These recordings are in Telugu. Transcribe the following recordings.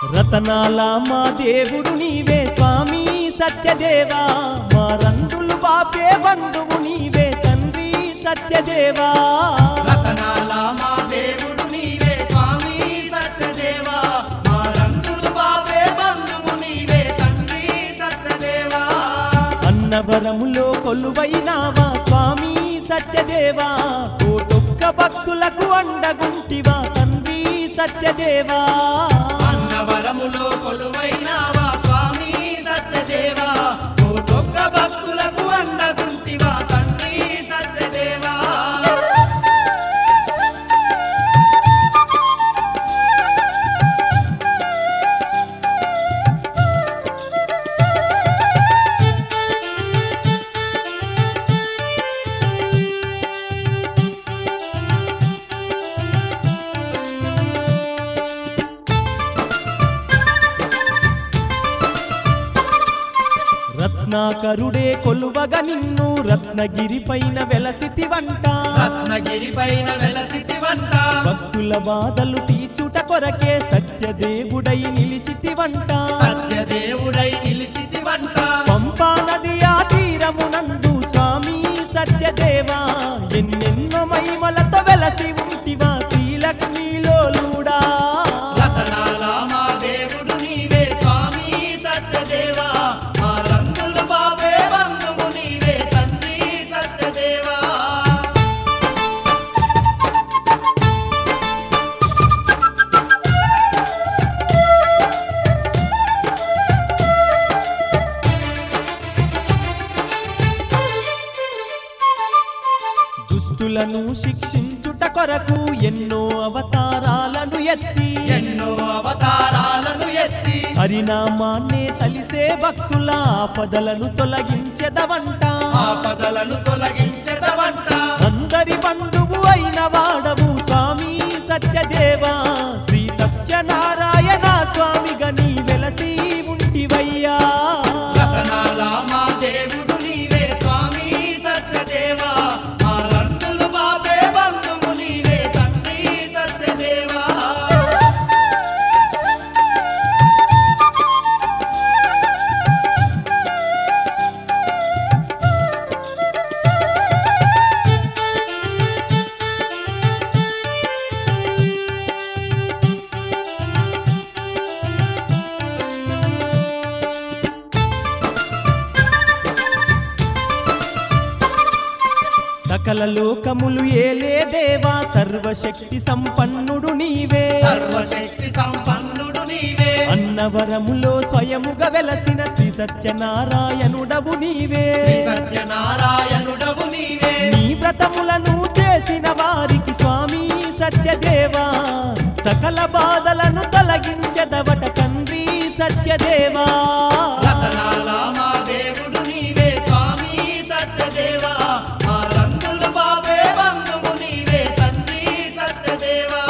రతనాల మా దేవుడు నీవే స్వామి సత్యదేవా మా రంగులు బాపే బంధువు నీవే తండ్రి సత్యదేవా రతనాల మా దేవుడు నీవే స్వామి సత్యదేవా మా రంగులు బాబే బంధువు నీవే తండ్రి సత్యదేవా అన్నవరములో కొలువైనావా స్వామి సత్యదేవా కోటొక్క భక్తులకు అండగుంటివా తండ్రి సత్యదేవా అన్నవరములో కొలువైనావా స్వామి సత్యదేవా కోటొక్క భక్తులకు అండగుంటివా తండ్రి సత్యదేవా రత్నాకరుడే కొలువగ నిన్ను రత్నగిరి పైన వెలసితి వంట రత్నగిరి పైన వెలసితి వంట భక్తుల బాధలు తీర్చుట కొరకే సత్యదేవుడై నిలిచితి వంట సత్యదేవుడై నిలిచితి వంట పంపా నది ఆ తీరమునందు స్వామి సత్యదేవా ఎన్నెన్నో మహిమలతో వెలసి ఉంటివా శ్రీలక్ష్మీలోలుడా రతనాల మా దేవుడు నీవే స్వామి సత్యదేవా మా రంగులు బాబే బంధువు నీవే తండ్రి సత్యదేవా దుష్టులను శిక్షించుట కొరకు ఎన్నో అవతారాలను ఎత్తి ఎన్నో అవతారాలను ఎత్తి హరినామాన్నే తలిసే భక్తుల ఆపదలను తొలగించెదవంట ఆపదలను తొలగించదవంట అందరి బంధువు అయిన వాడవు స్వామి సత్యదేవా శ్రీ సత్యనారాయణ స్వామిగా నీ వెలసి ఉంటివయ్యా రతనాల మా దేవుడు నీవే స్వామి సత్యదేవా మా రంగులు బాబే బంధువు నీవే తండ్రి సత్యదేవా సకల లోకములు ఏలే దేవా సర్వశక్తి సంపన్నుడు నీవే సర్వశక్తి సంపన్నుడు నీవే అన్నవరములో స్వయముగా వెలసిన శ్రీ సత్యనారాయణుడవు నీవే శ్రీ సత్యనారాయణుడవు నీవే నీ వ్రతములను చేసిన వారికి స్వామి సత్యదేవా సకల బాధలను తొలగించదవట తండ్రి సత్యదేవా రతనాల మా దేవుడు నీవే స్వామి సత్యదేవా మా రంగులు బాబే బంధువు నీవే తండ్రి సత్యదేవా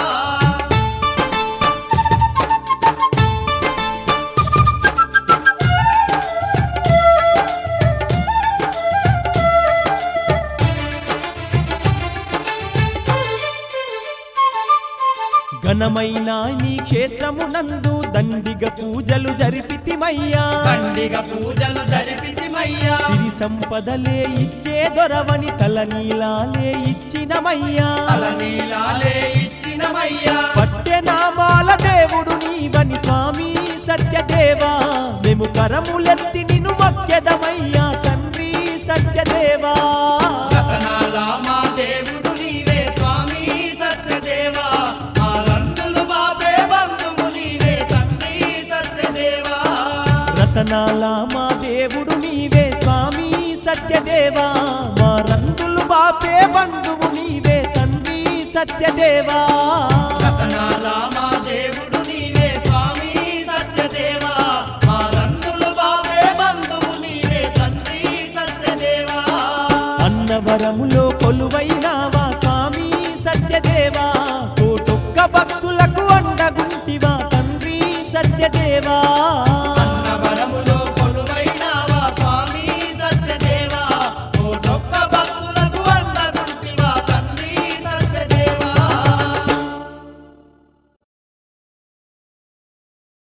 ఘనమైన నీ క్షేత్రమునందు దండిగ పూజలు జరిపితిమయ్యా దండిగ పూజలు జరిపితిమయ్యా సిరి సంపదలే ఇచ్చే దొరవని తల నీలాలే ఇచ్చినమయ్యా తలనీలాలే ఇచ్చినమయ్యా పట్టె నామాల దేవుడు నీవని స్వామి సత్యదేవా మేము కరములెత్తి నిన్ను మొక్కెదమయ్యా తండ్రి సత్యదేవా రతనాల మా దేవుడు నీవే స్వామి సత్యదేవా మా రంగులు బాబే బంధువు నీవే తండ్రి సత్యదేవా రతనాల మా దేవుడు నీవే స్వామి సత్యదేవా మా రంగులు బాపే బంధువు నీవే తండ్రి సత్యదేవా రతనాల మా దేవుడు నీవే స్వామి సత్యదేవా మా రంగులు బాబే బంధువు నీవే తండ్రి సత్యదేవా అన్నవరములో కొలువైనావా స్వామి సత్యదేవా కోటొక్క భక్తులకు అండగుంటివా తండ్రి సత్యదేవా